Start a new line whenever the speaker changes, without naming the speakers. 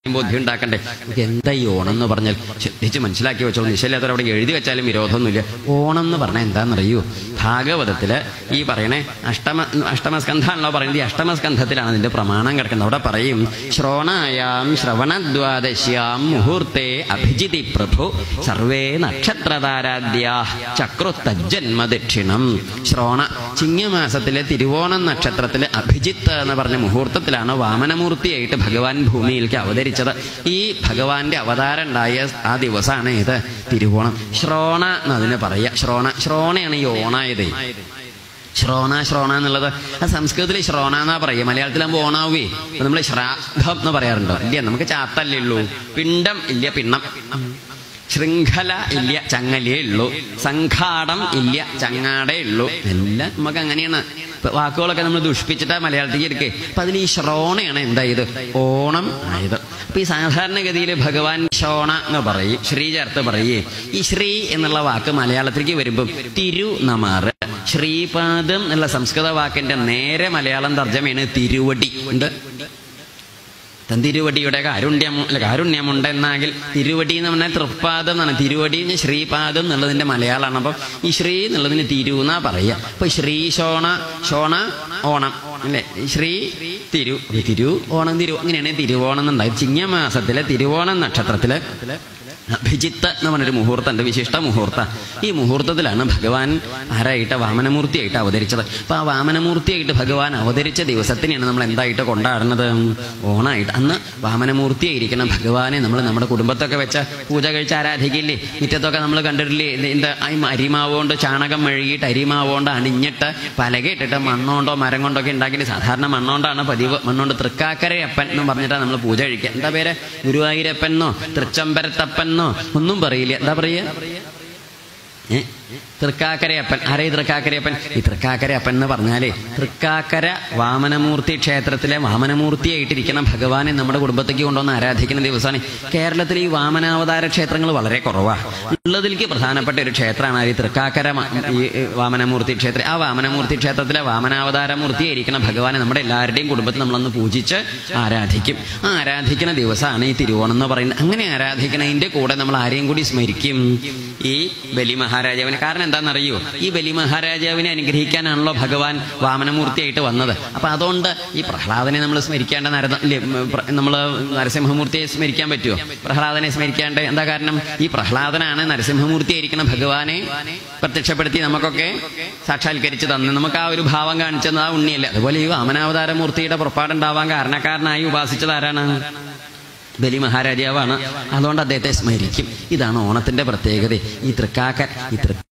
ബോധ്യം ഉണ്ടാക്കണ്ടേ നമുക്ക് എന്താ ഈ ഓണം എന്ന് പറഞ്ഞാൽ ശ്രദ്ധിച്ച് മനസ്സിലാക്കി വെച്ചോളൂ നിശ്ചയില്ലാത്തവർ അവിടെ എഴുതി വെച്ചാലും വിരോധമൊന്നുമില്ല ഓണം എന്ന് പറഞ്ഞാൽ എന്താണെന്നറിയൂ ഭാഗവതത്തില് ഈ പറയണേ അഷ്ടമ അഷ്ടമസ്കന്ധാണല്ലോ പറയുന്നത് ഈ അഷ്ടമസ്കന്ധത്തിലാണ് അതിന്റെ പ്രമാണം കിടക്കുന്നത് അവിടെ പറയും ശ്രോണായാം ശ്രവണദ്വാദശ്യാം മുഹൂർത്തെ അഭിജിതി പ്രഭു സർവേ നക്ഷത്രതാരാദ്യാ ചക്രുത്തജ്ജന്മ ദക്ഷിണം ശ്രോണ ചിങ്ങമാസത്തിലെ തിരുവോണം നക്ഷത്രത്തിലെ അഭിജിത്ത് എന്ന് പറഞ്ഞ മുഹൂർത്തത്തിലാണ് വാമനമൂർത്തിയായിട്ട് ഭഗവാൻ ഭൂമിയിലേക്ക് അവതരിച്ചത് ഈ ഭഗവാന്റെ അവതാരം ഉണ്ടായ ആ ദിവസമാണ് ഇത് തിരുവോണം ശ്രോണ എന്നതിന് പറയുക ശ്രോണ ശ്രോണയാണ് ഈ ഓണായത് ശ്രോണ ശ്രോണ എന്നുള്ളത് അത് സംസ്കൃതത്തിൽ ശ്രോണ എന്നാ പറയുക മലയാളത്തിലാകുമ്പോൾ ഓണാവേ അപ്പൊ നമ്മൾ ശ്രാദ്ധം എന്ന് പറയാറുണ്ടോ ഇല്ല നമുക്ക് ചാത്തല്ലേ ഉള്ളൂ പിണ്ടം ഇല്ല പിണ്ണം ശൃംഖല ഇല്ല ചങ്ങലേ ഉള്ളൂ സംഘാടം ഇല്ല ചങ്ങാടേ ഉള്ളൂ എല്ലാം നമുക്ക് അങ്ങനെയാണ് ഇപ്പൊ വാക്കുകളൊക്കെ നമ്മൾ ദുഷ്പിച്ചിട്ടാ മലയാളത്തിലേക്ക് എടുക്കേ അപ്പൊ അതിൽ ഈ ശ്രോണയാണ് എന്തായത് ഓണം ആയത് അപ്പൊ ഈ സാധാരണഗതിയിൽ ഭഗവാൻ ശ്രോണ എന്ന് പറയും ശ്രീ ചേർത്ത് പറയേ ഈ ശ്രീ എന്നുള്ള വാക്ക് മലയാളത്തിലേക്ക് വരുമ്പം തിരു നമാറ് ശ്രീപാദം എന്നുള്ള സംസ്കൃത വാക്കിന്റെ നേരെ മലയാളം തർജ്ജമയാണ് തിരുവടി ഉണ്ട് തിരുവടിയുടെ കാരുണ്യം അല്ല കാരുണ്യമുണ്ട് എന്നാങ്കിൽ തിരുവടി എന്ന് പറഞ്ഞാൽ തൃപ്പാദം എന്നാണ് തിരുവടി എന്ന് ശ്രീപാദം എന്നുള്ളതിന്റെ മലയാളമാണ് അപ്പം ഈ ശ്രീ എന്നുള്ളതിന് തിരു എന്നാ പറയുക അപ്പൊ ശ്രീ ശോണ ശോണ ഓണം അല്ലേ ശ്രീ തിരു അപ്പൊ തിരു ഓണം തിരു അങ്ങനെയാണ് തിരുവോണം എന്നുണ്ടായത് ചിങ്ങമാസത്തിലെ തിരുവോണം നക്ഷത്രത്തില് അഭിജിത്ത് എന്ന് പറഞ്ഞൊരു മുഹൂർത്തമുണ്ട് വിശിഷ്ട മുഹൂർത്ത ഈ മുഹൂർത്തത്തിലാണ് ഭഗവാൻ ആരായിട്ട് വാമനമൂർത്തിയായിട്ട് അവതരിച്ചത് അപ്പൊ ആ വാമനമൂർത്തിയായിട്ട് ഭഗവാൻ അവതരിച്ച ദിവസത്തിനെയാണ് നമ്മൾ എന്തായിട്ട് കൊണ്ടാടുന്നത് ഓണായിട്ട് അന്ന് വാമനമൂർത്തിയായിരിക്കണം ഭഗവാനെ നമ്മൾ നമ്മുടെ കുടുംബത്തൊക്കെ വെച്ച പൂജ കഴിച്ച് ആരാധിക്കില്ലേ മുറ്റത്തൊക്കെ നമ്മൾ കണ്ടിട്ടില്ലേ ഇത് എന്താ ഈ അരിമാവുകൊണ്ട് ചാണകം മെഴുകിയിട്ട് അരിമാവുകൊണ്ട് അണിഞ്ഞിട്ട് പലകയിട്ടിട്ട് മണ്ണോണ്ടോ മരം കൊണ്ടൊക്കെ ഉണ്ടാക്കിയിട്ട് സാധാരണ മണ്ണോണ്ടാണ് പതിവ് മണ്ണോണ്ട് തൃക്കാക്കരയപ്പൻ എന്ന് പറഞ്ഞിട്ടാണ് നമ്മൾ പൂജ കഴിക്കുക എന്താ പേര് ഗുരുവായൂരപ്പൻ എന്നോ തൃച്ചമ്പരത്തപ്പൻ എന്നോ ഒന്നും പറയില്ല എന്താ പറയുക ഏ തൃക്കാക്കരയപ്പൻ ആരേ തൃക്കാക്കരയപ്പൻ ഈ തൃക്കാക്കരയപ്പൻ എന്ന് പറഞ്ഞാലേ തൃക്കാക്കര വാമനമൂർത്തി ക്ഷേത്രത്തിലെ വാമനമൂർത്തിയായിട്ടിരിക്കുന്ന ഭഗവാനെ നമ്മുടെ കുടുംബത്തേക്ക് കൊണ്ടുവന്ന് ആരാധിക്കുന്ന ദിവസമാണ് കേരളത്തിൽ ഈ വാമനാവതാര ക്ഷേത്രങ്ങൾ വളരെ കുറവാണ് ഉള്ളതിലേക്ക് പ്രധാനപ്പെട്ട ഒരു ക്ഷേത്രമാണ് ഈ തൃക്കാക്കര മ- ഈ വാമനമൂർത്തി ക്ഷേത്രം ആ വാമനമൂർത്തി ക്ഷേത്രത്തിലെ വാമനാവതാര മൂർത്തിയായിരിക്കുന്ന ഭഗവാനെ നമ്മുടെ എല്ലാവരുടെയും കുടുംബത്തിൽ നമ്മളൊന്ന് പൂജിച്ച് ആരാധിക്കും ആ ആരാധിക്കുന്ന ദിവസമാണ് ഈ തിരുവോണം എന്ന് പറയുന്നത് അങ്ങനെ ആരാധിക്കുന്നതിന്റെ കൂടെ നമ്മൾ ആരെയും കൂടി സ്മരിക്കും ഈ ബലി മഹാരാജാവിനെ കാരണം എന്താണെന്നറിയോ ഈ ബലി മഹാരാജാവിനെ അനുഗ്രഹിക്കാനാണല്ലോ ഭഗവാൻ വാമനമൂർത്തിയായിട്ട് വന്നത് അപ്പൊ അതുകൊണ്ട് ഈ പ്രഹ്ലാദനെ നമ്മൾ സ്മരിക്കേണ്ട നരത നമ്മൾ നരസിംഹമൂർത്തിയെ സ്മരിക്കാൻ പറ്റുമോ പ്രഹ്ലാദനെ സ്മരിക്കാണ്ട് എന്താ കാരണം ഈ പ്രഹ്ലാദനാണ് നരസിംഹമൂർത്തിയായിരിക്കുന്ന ഭഗവാനെ പ്രത്യക്ഷപ്പെടുത്തി നമുക്കൊക്കെ സാക്ഷാത്കരിച്ച് തന്ന് നമുക്ക് ആ ഒരു ഭാവം കാണിച്ചത് ആ ഉണ്ണിയല്ലേ അതുപോലെ ഈ വാമനാവതാര മൂർത്തിയുടെ പുറപ്പാടുണ്ടാവാൻ കാരണക്കാരനായി ഉപാസിച്ചത് ആരാണ് ബലി മഹാരാജാവാണ് അതുകൊണ്ട് അദ്ദേഹത്തെ സ്മരിക്കും ഇതാണ് ഓണത്തിന്റെ പ്രത്യേകത ഈ തൃക്കാക്കൻ ഈ തൃ